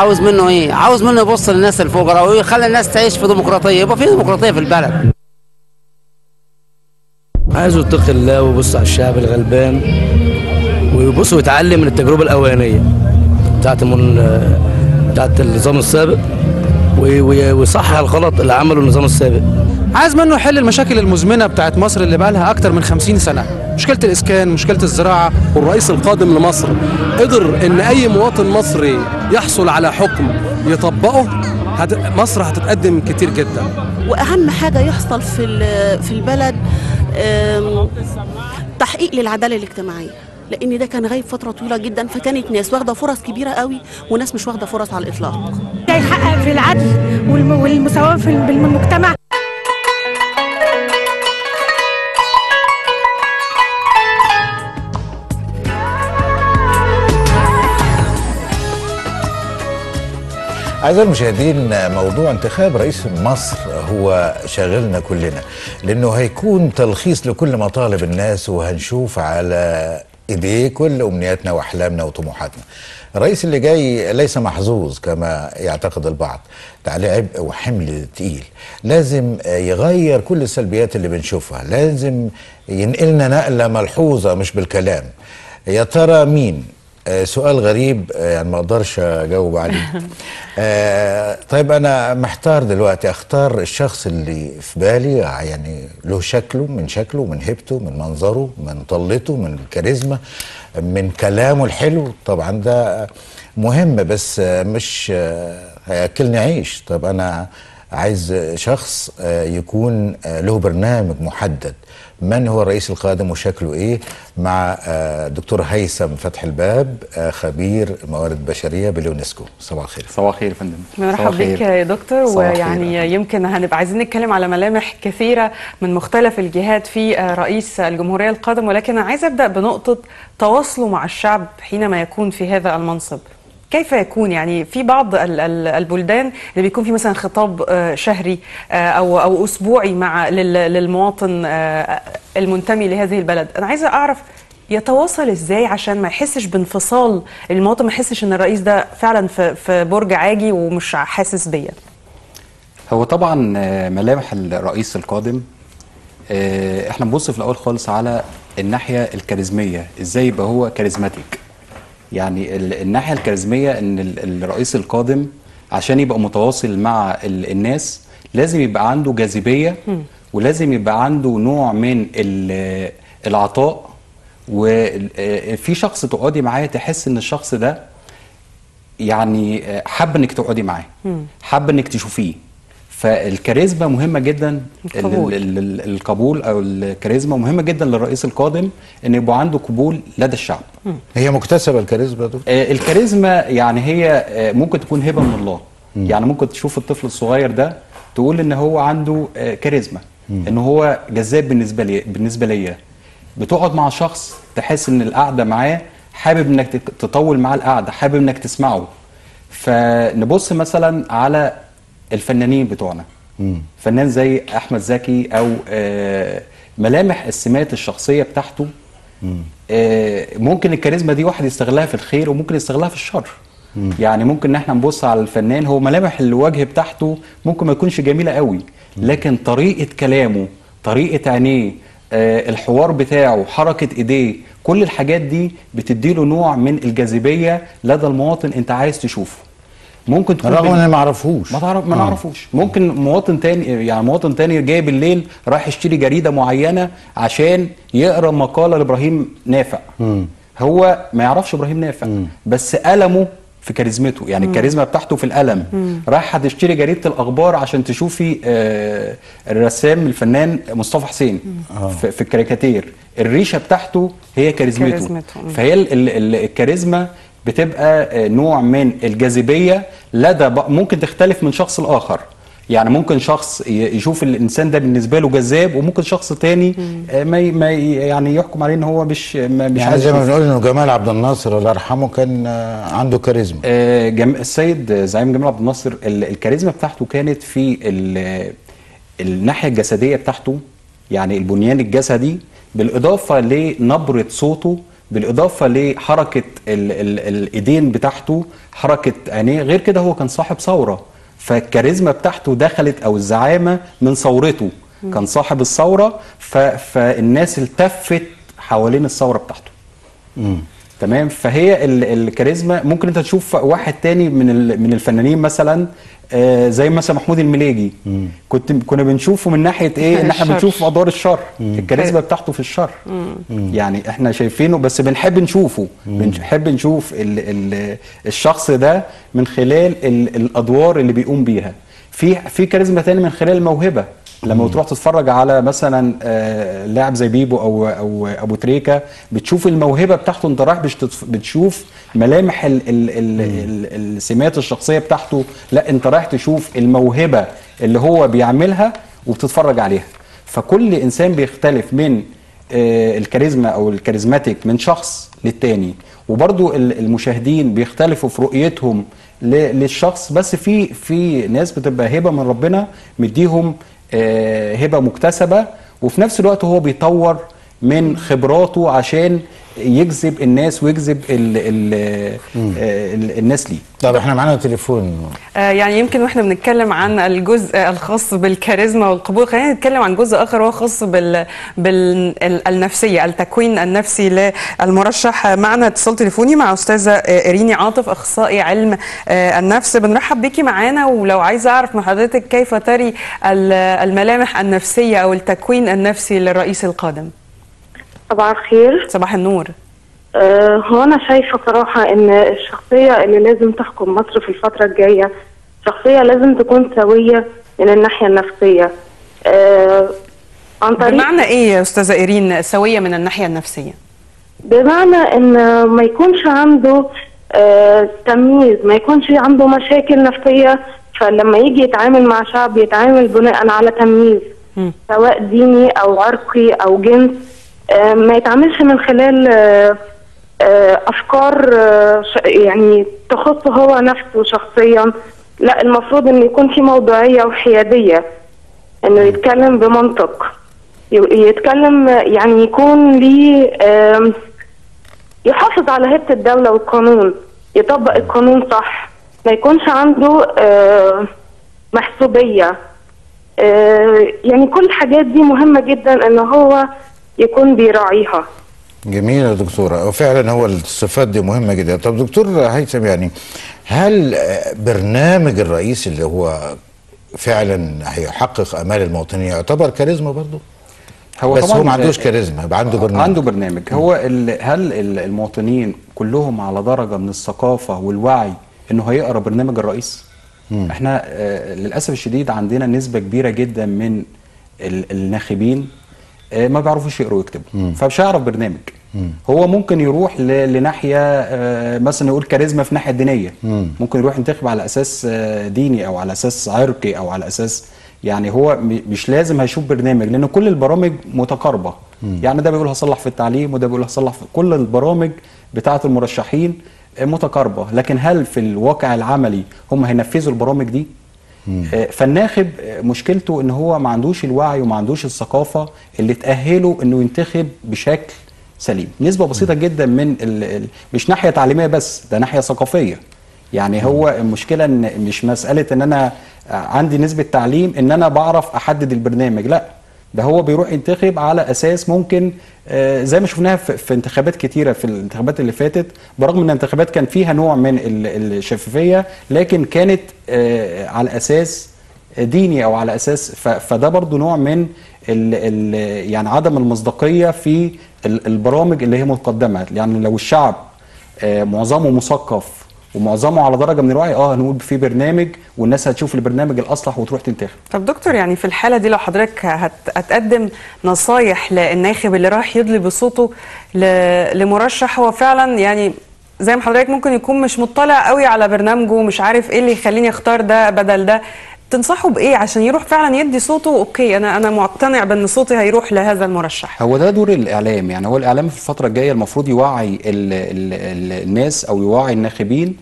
عاوز منه ايه عاوز منه يبص للناس الفقراء ويخلي الناس تعيش في ديمقراطيه يبقى في ديمقراطيه في البلد عايزه يتقي الله ويبص على الشعب الغلبان ويبص ويتعلم من التجربه الاولانيه بتاعت من بتاعت النظام السابق وي- وي- ويصحح الغلط اللي عمله النظام السابق عايز منه يحل المشاكل المزمنه بتاعت مصر اللي بقى لها اكتر من 50 سنه مشكله الاسكان مشكله الزراعه والرئيس القادم لمصر قدر ان اي مواطن مصري يحصل على حكم يطبقه هت... مصر هتتقدم كتير جدا واهم حاجه يحصل في ال- في البلد آم، تحقيق للعداله الاجتماعيه لان ده كان غايب فتره طويله جدا فكانت ناس واخده فرص كبيره قوي وناس مش واخده فرص على الاطلاق يحقق في العدل والم- والمساواة في المجتمع أعزائي المشاهدين موضوع انتخاب رئيس مصر هو شاغلنا كلنا لأنه هيكون تلخيص لكل مطالب الناس وهنشوف على إيديه كل أمنياتنا وأحلامنا وطموحاتنا الرئيس اللي جاي ليس محظوظ كما يعتقد البعض ده عليه عبء وحمل تقيل لازم يغير كل السلبيات اللي بنشوفها لازم ينقلنا نقلة ملحوظة مش بالكلام يا ترى مين آه، سؤال غريب آه، يعني ما اقدرش اجاوب عليه آه، طيب انا محتار دلوقتي اختار الشخص اللي في بالي يعني له شكله من شكله من هيبته من منظره من طلته من الكاريزما من كلامه الحلو طبعا ده مهم بس آه، مش آه، هياكلني عيش طب انا عايز شخص آه، يكون آه، له برنامج محدد من هو الرئيس القادم وشكله ايه مع آه، دكتور هيثم فتح الباب آه، خبير موارد بشريه باليونسكو صباح الخير صباح الخير يا فندم مرحبا بك يا دكتور صباح الخير. ويعني يمكن هنبقى عايزين نتكلم على ملامح كثيرة من مختلف الجهات في آه، رئيس الجمهورية القادم ولكن أنا عايزة أبدأ بنقطة تواصله مع الشعب حينما يكون في هذا المنصب كيف يكون يعني في بعض ال- ال- البلدان اللي بيكون في مثلا خطاب آه، شهري آه، او او اسبوعي مع لل- للمواطن آه، المنتمي لهذه البلد انا عايزه اعرف يتواصل ازاي عشان ما يحسش بانفصال المواطن ما يحسش ان الرئيس ده فعلا في في برج عاجي ومش حاسس بيا هو طبعا آه، ملامح الرئيس القادم آه، احنا نبص في الاول خالص على الناحيه الكاريزميه ازاي يبقى هو كاريزماتيك يعني ال- الناحيه الكاريزميه ان ال- الرئيس القادم عشان يبقى متواصل مع ال- الناس لازم يبقى عنده جاذبيه ولازم يبقى عنده نوع من ال- العطاء وفي شخص تقعدي معاه تحس ان الشخص ده يعني آه، حابه انك تقعدي معاه حابه انك تشوفيه فالكاريزما مهمه جدا القبول. ال- ال- ال- القبول او الكاريزما مهمه جدا للرئيس القادم ان يبقى عنده قبول لدى الشعب هي مكتسبه الكاريزما دول آه، الكاريزما يعني هي آه، ممكن تكون هبه من الله يعني ممكن تشوف الطفل الصغير ده تقول ان هو عنده آه، كاريزما ان هو جذاب بالنسبه لي بالنسبه ليا بتقعد مع شخص تحس ان القعده معاه حابب انك تك- تطول معاه القعده حابب انك تسمعه فنبص مثلا على الفنانين بتوعنا فنان زي احمد زكي او آه، ملامح السمات الشخصيه بتاعته آه، ممكن الكاريزما دي واحد يستغلها في الخير وممكن يستغلها في الشر يعني ممكن ان احنا نبص على الفنان هو ملامح الوجه بتاعته ممكن ما يكونش جميله قوي لكن طريقه كلامه طريقه عينيه آه، الحوار بتاعه حركه ايديه كل الحاجات دي بتديله نوع من الجاذبيه لدى المواطن انت عايز تشوفه ممكن تكون رغم بال- ان أنا ما اعرفوش ما تعرف ما آه. نعرفوش ممكن مواطن تاني يعني مواطن تاني جاي بالليل رايح يشتري جريده معينه عشان يقرا مقاله لابراهيم نافع هو ما يعرفش ابراهيم نافع بس قلمه في كاريزمته يعني الكاريزما بتاعته في القلم رايح هتشتري جريده الاخبار عشان تشوفي آه الرسام الفنان مصطفى حسين في, في الكاريكاتير الريشه بتاعته هي كاريزمته, كاريزمته. فهي ال- ال- ال- الكاريزما بتبقى آه، نوع من الجاذبيه لدى ب- ممكن تختلف من شخص لاخر يعني ممكن شخص ي- يشوف الانسان ده بالنسبه له جذاب وممكن شخص تاني آه، ما ي- ما ي- يعني يحكم عليه ان هو مش ما- مش يعني عايز زي ما يشوف. بنقول انه جمال عبد الناصر الله يرحمه كان آه، عنده كاريزما آه، جم... السيد زعيم جمال عبد الناصر ال- الكاريزما بتاعته كانت في ال... الناحيه الجسديه بتاعته يعني البنيان الجسدي بالاضافه لنبره صوته بالاضافه لحركه ال ال الايدين بتاعته حركه عينيه غير كده هو كان صاحب ثوره فالكاريزما بتاعته دخلت او الزعامه من ثورته كان صاحب الثوره ف فالناس التفت حوالين الثوره بتاعته تمام فهي ال- الكاريزما ممكن انت تشوف واحد تاني من ال- من الفنانين مثلا آه، زي مثلا محمود المليجي كنت كنا بنشوفه من ناحيه ايه ان احنا الشر. بنشوف ادوار الشر الكاريزما بتاعته في الشر يعني احنا شايفينه بس بنحب نشوفه بنحب نشوف ال ال الشخص ده من خلال ال الادوار اللي بيقوم بيها في في كاريزما تاني من خلال الموهبه لما بتروح تتفرج على مثلا آه، لاعب زي بيبو او او ابو تريكه بتشوف الموهبه بتاعته انت رايح مش تتف- بتشوف ملامح ال ال ال ال السمات الشخصيه بتاعته لا انت رايح تشوف الموهبه اللي هو بيعملها وبتتفرج عليها فكل انسان بيختلف من آه، الكاريزما او الكاريزماتيك من شخص للتاني وبرضو ال- المشاهدين بيختلفوا في رؤيتهم ل- للشخص بس في في ناس بتبقى هبه من ربنا مديهم آه، هبه مكتسبه وفي نفس الوقت هو بيطور من خبراته عشان يجذب الناس ويجذب ال ال ال الناس ليه طب احنا معانا تليفون آه، يعني يمكن واحنا بنتكلم عن الجزء الخاص بالكاريزما والقبول خلينا نتكلم عن جزء اخر وهو خاص بال بالنفسيه التكوين النفسي للمرشح معنا اتصال تليفوني مع استاذه آه، إيريني عاطف اخصائي علم آه، النفس بنرحب بيكي معانا ولو عايزه اعرف من حضرتك كيف تري ال- الملامح النفسيه او التكوين النفسي للرئيس القادم صباح الخير صباح النور آه هو أنا شايفة صراحة إن الشخصية اللي لازم تحكم مصر في الفترة الجاية شخصية لازم تكون سوية من الناحية النفسية آه عن طريق بمعنى ايه يا استاذه ايرين سويه من الناحيه النفسيه بمعنى إن ما يكونش عنده آه تمييز ما يكونش عنده مشاكل نفسية فلما يجي يتعامل مع شعب يتعامل بناء على تمييز مم. سواء ديني او عرقي او جنس آه، ما يتعاملش من خلال آه، آه، افكار آه، ش- يعني تخص هو نفسه شخصيا لا المفروض ان يكون في موضوعيه وحياديه انه يتكلم بمنطق ي- يتكلم آه، يعني يكون ليه آم، يحافظ على هيبه الدوله والقانون يطبق القانون صح ما يكونش عنده آه، محسوبيه آه، يعني كل الحاجات دي مهمة جدا ان هو يكون بيراعيها جميل يا دكتورة وفعلا هو الصفات دي مهمة جدا طب دكتور هيثم يعني هل آه، برنامج الرئيس اللي هو فعلا هيحقق امال المواطنين يعتبر كاريزما برضه هو بس طبعاً هو ما عندوش آه، كاريزما يبقى عنده برنامج عنده برنامج هو ال- هل ال- المواطنين كلهم على درجه من الثقافه والوعي انه هيقرا برنامج الرئيس احنا آه، للاسف الشديد عندنا نسبه كبيره جدا من ال- الناخبين آه، ما بيعرفوش يقروا ويكتبوا فمش هيعرف برنامج هو ممكن يروح ل- لناحيه آه، مثلا يقول كاريزما في الناحيه الدينيه ممكن يروح ينتخب على اساس آه، ديني او على اساس عرقي او على اساس يعني هو م- مش لازم هيشوف برنامج لان كل البرامج متقاربه يعني ده بيقول هصلح في التعليم وده بيقول هصلح في كل البرامج بتاعه المرشحين آه، متقاربه لكن هل في الواقع العملي هم هينفذوا البرامج دي آه، فالناخب آه، مشكلته ان هو ما عندوش الوعي وما عندوش الثقافه اللي تاهله انه ينتخب بشكل سليم نسبه بسيطه جدا من ال ال مش ناحيه تعليميه بس ده ناحيه ثقافيه يعني هو المشكله ان مش مساله ان انا آه، عندي نسبه تعليم ان انا بعرف احدد البرنامج لا ده هو بيروح ينتخب على اساس ممكن آه، زي ما شفناها في, في انتخابات كتيره في الانتخابات اللي فاتت برغم ان الانتخابات كان فيها نوع من ال- الشفافيه لكن كانت آه، على اساس ديني او على اساس ف- فده برضو نوع من ال ال يعني عدم المصداقيه في ال- البرامج اللي هي مقدمه يعني لو الشعب آه، معظمه مثقف ومعظمه على درجه من الوعي اه هنقول في برنامج والناس هتشوف البرنامج الاصلح وتروح تنتخب طب دكتور يعني في الحالة دي لو حضرتك هت- هتقدم نصايح للناخب اللي راح يدلي بصوته ل- لمرشح هو فعلا يعني زي ما حضرتك ممكن يكون مش مطلع قوي على برنامجه مش عارف ايه اللي يخليني اختار ده بدل ده تنصحه بايه عشان يروح فعلا يدي صوته اوكي انا انا مقتنع بان صوتي هيروح لهذا المرشح هو ده دور الاعلام يعني هو الاعلام في الفتره الجايه المفروض يوعي ال ال ال الناس او يوعي الناخبين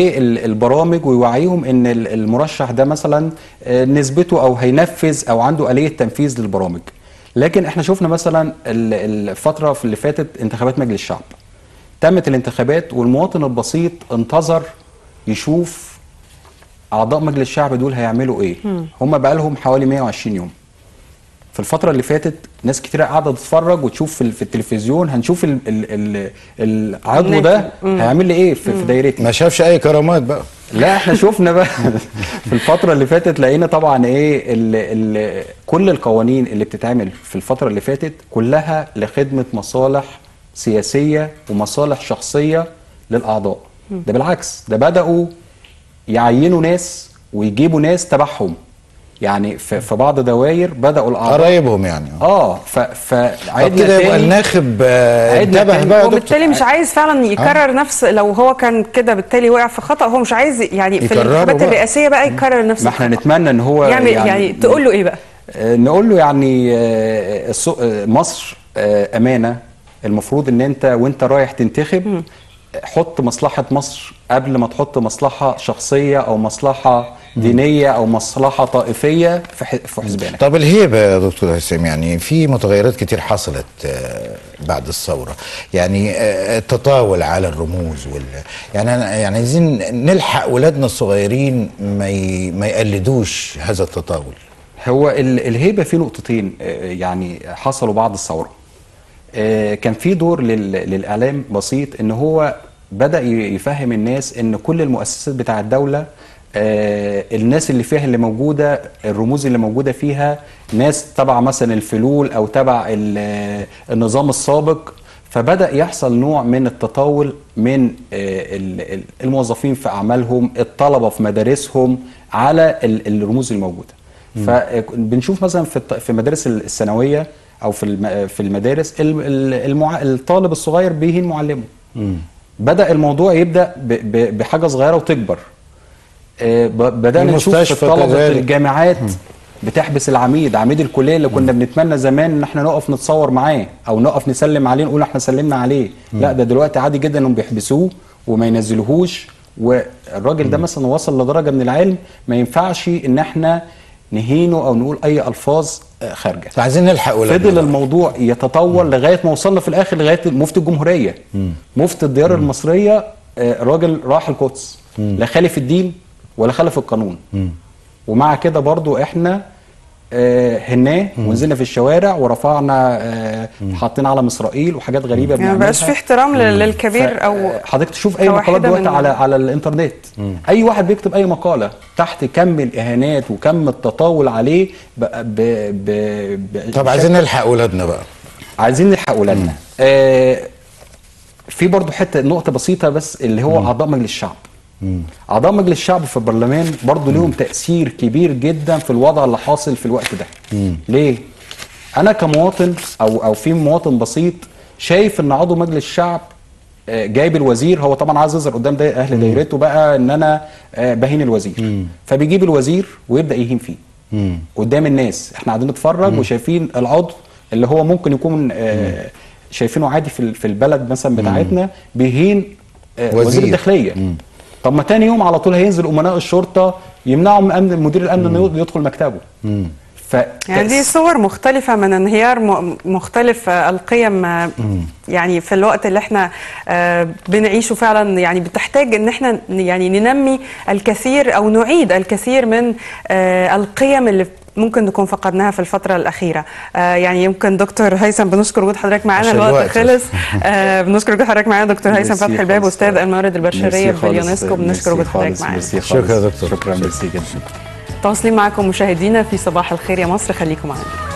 للبرامج ويوعيهم ان ال- المرشح ده مثلا آه، نسبته او هينفذ او عنده اليه تنفيذ للبرامج لكن احنا شفنا مثلا ال- الفتره اللي فاتت انتخابات مجلس الشعب تمت الانتخابات والمواطن البسيط انتظر يشوف اعضاء مجلس الشعب دول هيعملوا ايه مم. هم بقى لهم حوالي 120 يوم في الفترة اللي فاتت ناس كتير قاعدة تتفرج وتشوف في, في التلفزيون هنشوف ال ال ال العضو ده مم. هيعمل لي ايه في, في دايرتي ما شافش اي كرامات بقى لا احنا شفنا بقى في الفترة اللي فاتت لقينا طبعا ايه ال ال كل القوانين اللي بتتعمل في الفترة اللي فاتت كلها لخدمة مصالح سياسية ومصالح شخصية للأعضاء مم. ده بالعكس ده بدأوا يعينوا ناس ويجيبوا ناس تبعهم يعني في, في بعض دوائر بدأوا الأعضاء قرايبهم يعني اه ف فعدنا طب كده يبقى تاني- الناخب آه، عدنا انتبه تاني. بقى يا دكتور. وبالتالي مش عايز فعلا يكرر نفس لو هو كان كده بالتالي وقع في خطأ هو مش عايز يعني في يكرره الانتخابات بقى. الرئاسية بقى يكرر نفس ما احنا الخطأ. نتمنى ان هو يعمل يعني, يعني تقول له ايه بقى آه، نقول له يعني آه، السو- آه، مصر آه، امانه المفروض ان انت وانت رايح تنتخب حط مصلحه مصر قبل ما تحط مصلحه شخصيه او مصلحه دينيه او مصلحه طائفيه في ح- في حسبانك طب الهيبة يا دكتور هشام يعني في متغيرات كتير حصلت آه، بعد الثورة يعني آه، التطاول على الرموز وال يعني أنا يعني عايزين نلحق ولادنا الصغيرين ما ي... ما يقلدوش هذا التطاول هو ال- الهيبه في نقطتين آه، يعني حصلوا بعد الثوره آه، كان في دور لل- للاعلام بسيط ان هو بدا ي- يفهم الناس ان كل المؤسسات بتاع الدوله آه، الناس اللي فيها اللي موجوده الرموز اللي موجوده فيها ناس تبع مثلا الفلول او تبع ال- النظام السابق فبدا يحصل نوع من التطاول من آه، ال- ال- الموظفين في اعمالهم الطلبه في مدارسهم على ال- الرموز الموجوده فبنشوف مثلا في الط- في مدارس الثانويه او في الم- في المدارس ال- ال- المع... الطالب الصغير بيهين معلمه بدا الموضوع يبدا ب... ب... بحاجه صغيره وتكبر آه، ب... بدانا نشوف في المستشفى الطلبه كذلك. الجامعات بتحبس العميد عميد الكليه اللي كنا بنتمنى زمان ان احنا نقف نتصور معاه او نقف نسلم عليه نقول احنا سلمنا عليه لا ده دلوقتي عادي جدا انهم بيحبسوه وما ينزلوهوش والراجل ده مثلا وصل لدرجه من العلم ما ينفعش ان احنا نهينه او نقول اي الفاظ آه، خارجه عايزين نلحق ولادنا فضل بقى. الموضوع يتطور لغايه ما وصلنا في الاخر لغايه مفتي الجمهوريه مفتي الديار المصريه آه، راجل راح القدس لا خالف الدين ولا خالف القانون ومع كده برضو احنا آه، هناه ونزلنا في الشوارع ورفعنا آه، حاطين علم اسرائيل وحاجات غريبه يعني ما بقاش في احترام لل- للكبير او حضرتك تشوف اي كواحدة مقالات دلوقتي من- على على الانترنت اي واحد بيكتب اي مقاله تحت كم الاهانات وكم التطاول عليه ب ب ب ب طب عايزين نلحق ولادنا بقى عايزين نلحق ولادنا آه في برضو حته نقطه بسيطه بس اللي هو اعضاء مجلس الشعب اعضاء مجلس الشعب في البرلمان برضو ليهم تاثير كبير جدا في الوضع اللي حاصل في الوقت ده ليه انا كمواطن او او في مواطن بسيط شايف ان عضو مجلس الشعب آه، جايب الوزير هو طبعا عايز يظهر قدام دا اهل دايرته بقى ان انا آه، بهين الوزير فبيجيب الوزير ويبدا يهين فيه قدام الناس احنا قاعدين نتفرج وشايفين العضو اللي هو ممكن يكون آه، شايفينه عادي في ال- في البلد مثلا بتاعتنا بيهين آه، وزير. وزير الداخليه طب ما تاني يوم على طول هينزل امناء الشرطه يمنعوا من امن مدير الامن انه يدخل مكتبه ف يعني دي صور مختلفة من انهيار م- مختلف آه، القيم آه، يعني في الوقت اللي احنا آه، بنعيشه فعلا يعني بتحتاج ان احنا ن- يعني ننمي الكثير او نعيد الكثير من آه، القيم اللي ممكن نكون فقدناها في الفترة الأخيرة آه يعني يمكن دكتور هيثم بنشكر وجود حضرتك معانا عشان الوقت الوقت. خلص آه بنشكر وجود حضرتك معانا دكتور هيثم ميرسي فتحي الباب خالص. أستاذ الموارد البشرية ميرسي في خالص. اليونسكو بنشكر ميرسي وجود حضرتك خالص. معانا ميرسي شكرا خالص. يا دكتور. شكرا ميرسي جدا تواصلين معكم مشاهدينا في صباح الخير يا مصر خليكم معنا